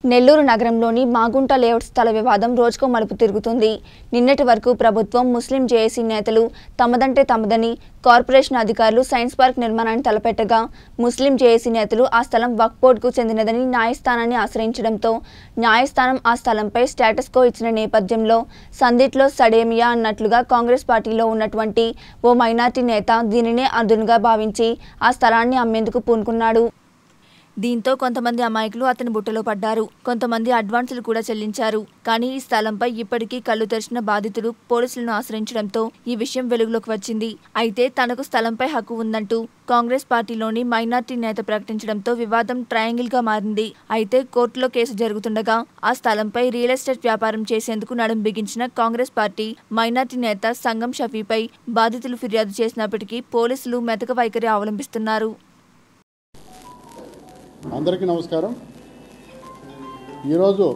నెల్లూరు నగరంలోని మాగుంట లేఅవుట్ స్థల వివాదం రోజుకో మలుపు తిరుగుతుంది నిన్నటి వరకు ప్రభుత్వం ముస్లిం జేఏసీ నేతలు తమదంటే తమదని కార్పొరేషన్ అధికారులు సైన్స్ పార్క్ నిర్మాణాన్ని తలపెట్టగా ముస్లిం జేఏసీ నేతలు ఆ స్థలం వక్ఫ్ బోర్డుకు చెందినదని న్యాయస్థానాన్ని ఆశ్రయించడంతో న్యాయస్థానం ఆ స్థలంపై స్టేటస్ కో ఇచ్చిన నేపథ్యంలో సందిట్లో సడేమియా అన్నట్లుగా కాంగ్రెస్ పార్టీలో ఉన్నటువంటి ఓ మైనార్టీ నేత దీనినే అదునుగా భావించి ఆ స్థలాన్ని అమ్మేందుకు పూనుకున్నాడు దీంతో కొంతమంది అమాయకులు అతని బుట్టలో పడ్డారు కొంతమంది అడ్వాన్సులు కూడా చెల్లించారు కానీ ఈ స్థలంపై ఇప్పటికీ కళ్ళు తెరిచిన బాధితుడు పోలీసులను ఆశ్రయించడంతో ఈ విషయం వెలుగులోకి వచ్చింది అయితే తనకు స్థలంపై హక్కు ఉందంటూ కాంగ్రెస్ పార్టీలోని మైనార్టీ నేత ప్రకటించడంతో వివాదం ట్రయాంగిల్ గా మారింది అయితే కోర్టులో కేసు జరుగుతుండగా ఆ స్థలంపై రియల్ ఎస్టేట్ వ్యాపారం చేసేందుకు నడుం బిగించిన కాంగ్రెస్ పార్టీ మైనార్టీ నేత సంగం షఫీపై బాధితులు ఫిర్యాదు చేసినప్పటికీ పోలీసులు మెతక వైఖరి అవలంబిస్తున్నారు అందరికీ నమస్కారం ఈరోజు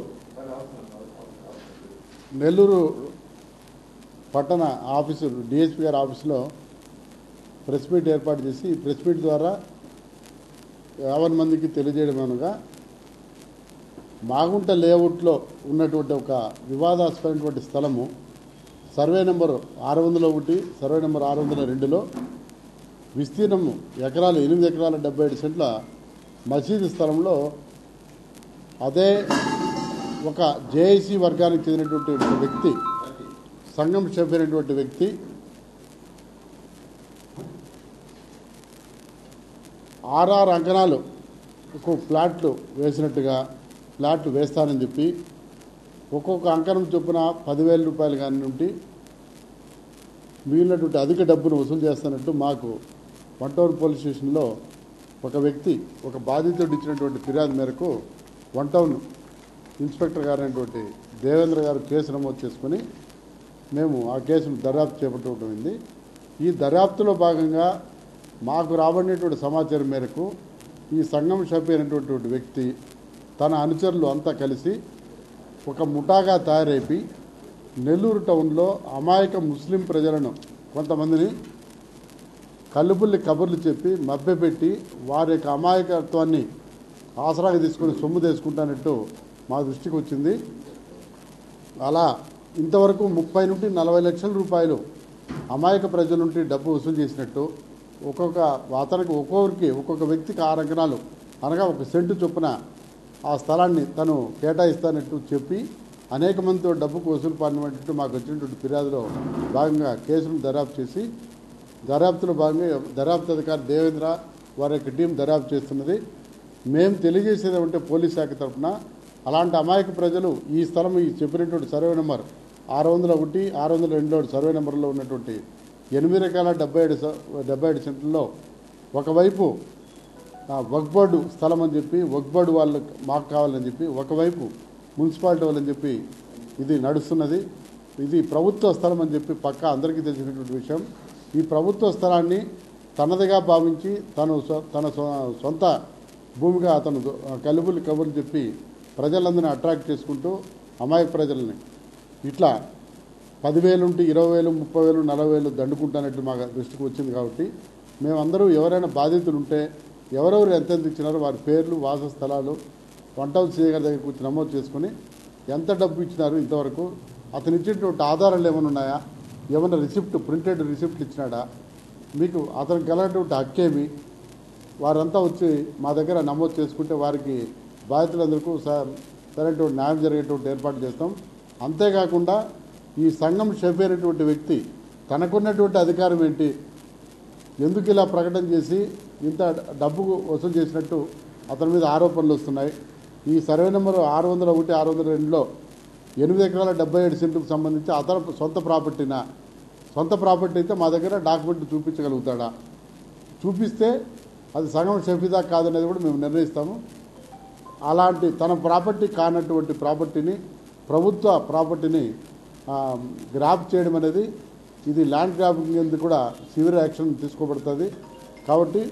నెల్లూరు పట్టణ ఆఫీసు డిఎస్పీ గారి ఆఫీసులో ప్రెస్ మీట్ ఏర్పాటు చేసి ఈ ప్రెస్ మీట్ ద్వారా యాభై మందికి తెలియజేయడం అనగా మాగుంట లేఅవుట్లో ఉన్నటువంటి ఒక వివాదాస్పదమైనటువంటి స్థలము సర్వే నెంబర్ ఆరు వందల ఒకటి సర్వే నెంబర్ ఆరు వందల రెండులో విస్తీర్ణము ఎకరాలు ఎనిమిది ఎకరాల డెబ్బై ఏడు సెంట్ల మసీదు స్థలంలో అదే ఒక జేఏసీ వర్గానికి చెందినటువంటి ఒక వ్యక్తి సంఘం చెప్పినటువంటి వ్యక్తి ఆర్ఆర్ అంకణాలు ఒక ఫ్లాట్లు వేసినట్టుగా ఫ్లాట్లు వేస్తానని చెప్పి ఒక్కొక్క అంకణం చొప్పున పదివేల రూపాయలు కానీ నుండి మిగిలినటువంటి అధిక డబ్బును వసూలు చేస్తున్నట్టు మాకు వన్ టౌన్ పోలీస్ స్టేషన్లో ఒక వ్యక్తి ఒక బాధితుడు ఇచ్చినటువంటి ఫిర్యాదు మేరకు వన్ టౌన్ ఇన్స్పెక్టర్ గారైనటువంటి దేవేంద్ర గారు కేసు నమోదు చేసుకుని మేము ఆ కేసును దర్యాప్తు చేపట్టడం ఈ దర్యాప్తులో భాగంగా మాకు రాబడినటువంటి సమాచారం మేరకు ఈ సంఘం షఫీ అయినటువంటి వ్యక్తి తన అనుచరులు అంతా కలిసి ఒక ముఠాగా తయారైపి నెల్లూరు టౌన్లో అమాయక ముస్లిం ప్రజలను కొంతమందిని కల్లుబుల్లి కబుర్లు చెప్పి మభ్యపెట్టి వారి యొక్క అమాయకత్వాన్ని ఆసరాగా తీసుకుని సొమ్ము తీసుకుంటానట్టు మా దృష్టికి వచ్చింది అలా ఇంతవరకు ముప్పై నుండి నలభై లక్షల రూపాయలు అమాయక ప్రజల నుండి డబ్బు వసూలు చేసినట్టు ఒక్కొక్క అతనికి ఒక్కొక్కరికి ఒక్కొక్క వ్యక్తికి ఆరు అంకణాలు అనగా ఒక సెంటు చొప్పున ఆ స్థలాన్ని తను కేటాయిస్తానట్టు చెప్పి అనేక మందితో డబ్బుకు వసూలు పాడినట్టు మాకు వచ్చినటువంటి ఫిర్యాదులో భాగంగా కేసును దర్యాప్తు చేసి దర్యాప్తులో భాగంగా దర్యాప్తు అధికారి దేవేంద్ర వారి యొక్క టీం దర్యాప్తు చేస్తున్నది మేము తెలియజేసేది ఏమంటే పోలీస్ శాఖ తరఫున అలాంటి అమాయక ప్రజలు ఈ స్థలం ఈ చెప్పినటువంటి సర్వే నెంబర్ ఆరు వందల ఒకటి ఆరు వందల రెండులో సర్వే నెంబర్లో ఉన్నటువంటి ఎనిమిది రకాల డెబ్బై ఏడు స- డెబ్బై ఏడు సెంట్లలో ఒకవైపు ఆ, వక్ఫ్ బోర్డు స్థలం అని చెప్పి వక్ఫ్ బోర్డు వాళ్ళు మాకు కావాలని చెప్పి ఒకవైపు మున్సిపాలిటీ వాళ్ళని చెప్పి ఇది నడుస్తున్నది ఇది ప్రభుత్వ స్థలం అని చెప్పి పక్క అందరికీ తెలిసినటువంటి విషయం ఈ ప్రభుత్వ స్థలాన్ని తనదిగా భావించి తను సొ- తన సొ- సొంత భూమిగా అతను దొ- కలుబులు కబుర్లు చెప్పి ప్రజలందరినీ అట్రాక్ట్ చేసుకుంటూ అమాయక ప్రజల్ని ఇట్లా పదివేలు ఉంటే ఇరవై వేలు ముప్పై వేలు నలభై వేలు దండుకుంటానట్టు మా దృష్టికి వచ్చింది కాబట్టి మేమందరూ ఎవరైనా బాధితులు ఉంటే ఎవరెవరు ఎంతెంత ఇచ్చినారో వారి పేర్లు వాస స్థలాలు వంట సీఏ గారి దగ్గరికి వచ్చి నమోదు చేసుకుని ఎంత డబ్బు ఇచ్చినారు ఇంతవరకు అతను ఇచ్చినటువంటి ఆధారాలు ఏమైనా ఉన్నాయా ఏమైనా రిసిప్ట్ ప్రింటెడ్ రిసిప్ట్లు ఇచ్చినాడా మీకు అతనికి కలిగినటువంటి హక్కేమి వారంతా వచ్చి మా దగ్గర నమోదు చేసుకుంటే వారికి బాధితులందరికీ స- సరైనటువంటి న్యాయం జరిగేటువంటి ఏర్పాటు చేస్తాం అంతేకాకుండా ఈ సంఘం షఫీ అయినటువంటి వ్యక్తి తనకున్నటువంటి అధికారం ఏంటి ఎందుకు ఇలా ప్రకటన చేసి ఇంత డబ్బు వసూలు చేసినట్టు అతని మీద ఆరోపణలు వస్తున్నాయి ఈ సర్వే నెంబర్ ఆరు వందల ఒకటి ఆరు వందల రెండులో ఎనిమిది ఎకరాల డెబ్బై ఏడు సెంటుకు సంబంధించి అతను సొంత ప్రాపర్టీనా సొంత ప్రాపర్టీ అయితే మా దగ్గర డాక్యుమెంట్ చూపించగలుగుతాడా చూపిస్తే అది సగం షఫీదా కాదనేది కూడా మేము నిర్ణయిస్తాము అలాంటి తన ప్రాపర్టీ కానటువంటి ప్రాపర్టీని ప్రభుత్వ ప్రాపర్టీని ఆ, గ్రాప్ చేయడం అనేది ఇది ల్యాండ్ గ్రాబింగ్ కింద కూడా సివియర్ యాక్షన్ తీసుకోబడుతుంది కాబట్టి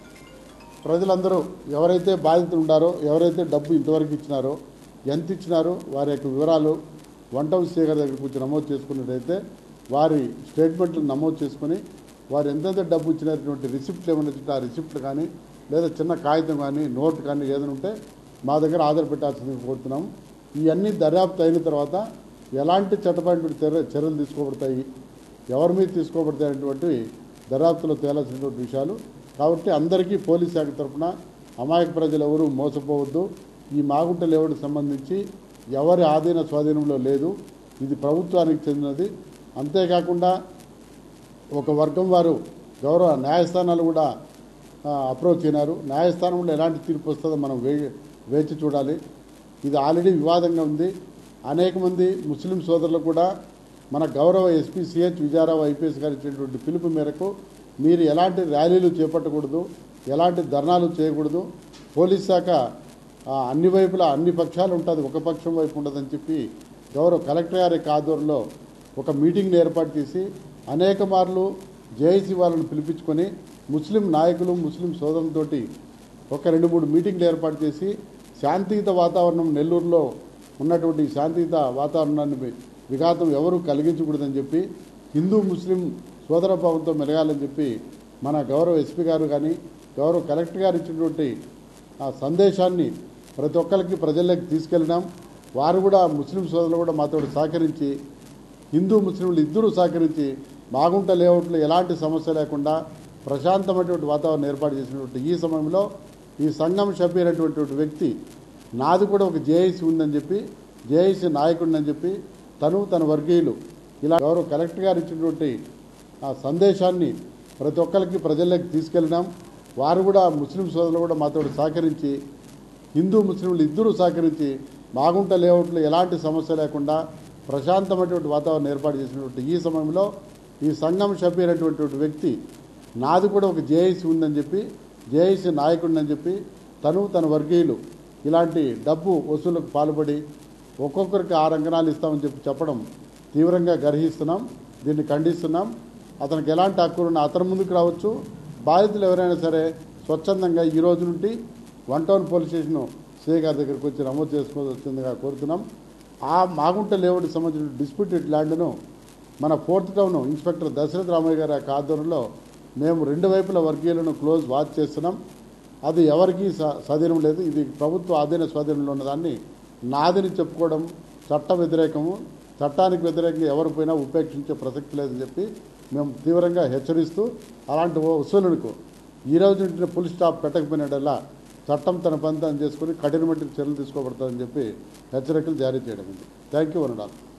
ప్రజలందరూ ఎవరైతే బాధితులు ఉన్నారో ఎవరైతే డబ్బు ఇంతవరకు ఇచ్చినారో ఎంత ఇచ్చినారో వారి యొక్క వివరాలు వన్ టౌన్ స్పీకర్ దగ్గరికి వచ్చి నమోదు చేసుకున్నట్టయితే వారి స్టేట్మెంట్లు నమోదు చేసుకుని వారు ఎంతెంత డబ్బు ఇచ్చినటువంటి రిసిప్ట్లు ఏమైనా ఉంటే ఆ రిసిప్ట్లు కానీ లేదా చిన్న కాగితం కానీ నోట్ కానీ ఏదైనా ఉంటే మా దగ్గర ఆధార్ పెట్టాల్సింది కోరుతున్నాం ఇవన్నీ దర్యాప్తు అయిన తర్వాత ఎలాంటి చట్టపరమైన చర్య చర్యలు తీసుకోబడతాయి ఎవరి మీద తీసుకోబడతాయి అనేటువంటివి దర్యాప్తులో తేలాల్సినటువంటి విషయాలు కాబట్టి అందరికీ పోలీస్ శాఖ తరఫున అమాయక ప్రజలు ఎవరు మోసపోవద్దు ఈ మాగుంట లేఅవుట్కి సంబంధించి ఎవరి ఆధీన స్వాధీనంలో లేదు ఇది ప్రభుత్వానికి చెందినది అంతేకాకుండా ఒక వర్గం వారు గౌరవ న్యాయస్థానాలు కూడా ఆ, అప్రోచ్ అయినారు న్యాయస్థానంలో ఎలాంటి తీర్పు వస్తుందో మనం వే వేచి చూడాలి ఇది ఆల్రెడీ వివాదంగా ఉంది అనేక మంది ముస్లిం సోదరులు కూడా మన గౌరవ ఎస్పీ సిహెచ్ విజయారావు ఐపీఎస్ గారు ఇచ్చినటువంటి పిలుపు మేరకు మీరు ఎలాంటి ర్యాలీలు చేపట్టకూడదు ఎలాంటి ధర్నాలు చేయకూడదు పోలీస్ శాఖ ఆ, అన్ని వైపులా అన్ని పక్షాలు ఉంటుంది ఒక పక్షం వైపు ఉండదని చెప్పి గౌరవ కలెక్టర్ గారి ఆధ్వర్యంలో ఒక మీటింగ్ని ఏర్పాటు చేసి అనేక మార్లు జేఏసీ వాళ్ళని పిలిపించుకొని ముస్లిం నాయకులు ముస్లిం సోదరులతోటి ఒక రెండు మూడు మీటింగ్లు ఏర్పాటు చేసి శాంతియుత వాతావరణం నెల్లూరులో ఉన్నటువంటి శాంతియుత వాతావరణాన్ని వి- విఘాతం ఎవరు కలిగించకూడదని చెప్పి హిందూ ముస్లిం సోదరభావంతో మెలగాలని చెప్పి మన గౌరవ ఎస్పీ గారు కానీ గౌరవ కలెక్టర్ గారు ఇచ్చినటువంటి ఆ సందేశాన్ని ప్రతి ఒక్కరికి ప్రజల్లోకి తీసుకెళ్ళినాం వారు కూడా ముస్లిం సోదరులు కూడా మాతో సహకరించి హిందూ ముస్లింలు ఇద్దరూ సహకరించి మాగుంట లేఅవుట్లో ఎలాంటి సమస్య లేకుండా ప్రశాంతమైనటువంటి వాతావరణం ఏర్పాటు చేసినటువంటి ఈ సమయంలో ఈ సంఘం షబీర్ అనేటువంటి వ్యక్తి నాది కూడా ఒక జేఐసి ఉందని చెప్పి జేఐసి నాయకుడిని చెప్పి తను తన వర్గీయులు ఇలా గౌరవ కలెక్టర్ గారు ఇచ్చినటువంటి ఆ సందేశాన్ని ప్రతి ఒక్కరికి ప్రజల్లోకి తీసుకెళ్ళినాం వారు కూడా ముస్లిం సోదరులు కూడా మాతో సహకరించి హిందూ ముస్లింలు ఇద్దరూ సహకరించి మాగుంట లేఅవుట్లో ఎలాంటి సమస్య లేకుండా ప్రశాంతమైనటువంటి వాతావరణం ఏర్పాటు చేసినటువంటి ఈ సమయంలో ఈ సంఘం షబీర్ అనేటువంటి వ్యక్తి నాది కూడా ఒక జేఐసి ఉందని చెప్పి జేఐసి నాయకుడిని అని చెప్పి తను తన వర్గీయులు ఇలాంటి డబ్బు వసూలుకు పాల్పడి ఒక్కొక్కరికి ఆరు అంకణాలు ఇస్తామని చెప్పి చెప్పడం తీవ్రంగా గర్హిస్తున్నాం దీన్ని ఖండిస్తున్నాం అతనికి ఎలాంటి హక్కులున్నా అతని ముందుకు రావచ్చు బాధితులు ఎవరైనా సరే స్వచ్ఛందంగా ఈ రోజు నుండి one town police station CI గారి దగ్గరికి వచ్చి నమోదు చేసుకోవాల్సిందిగా కోరుతున్నాం ఆ మాగుంట లేఅవుట్కి సంబంధించిన డిస్ప్యూటెడ్ ల్యాండ్ను మన fourth town inspector Dasharath Ramaiah గారి యొక్క ఆధ్వర్యంలో మేము రెండు వైపుల వర్గీయులను క్లోజ్ వాచ్ చేస్తున్నాం అది ఎవరికీ స- స్వాధీనం లేదు ఇది ప్రభుత్వ ఆధీన స్వాధీనంలో ఉన్నదాన్ని నాదిని చెప్పుకోవడం చట్ట వ్యతిరేకము చట్టానికి వ్యతిరేకంగా ఎవరు పోయినా ఉపేక్షించే ప్రసక్తి లేదని చెప్పి మేము తీవ్రంగా హెచ్చరిస్తూ అలాంటి వసూలులకు ఈ రోజు నుండి ఫుల్ స్టాప్ పెట్టకపోయినట్టల్లా చట్టం తన పని తాను చేసుకుని కఠినమైన చర్యలు తీసుకోబడతామని చెప్పి హెచ్చరికలు జారీ చేయడం థ్యాంక్ యూ వనడాలు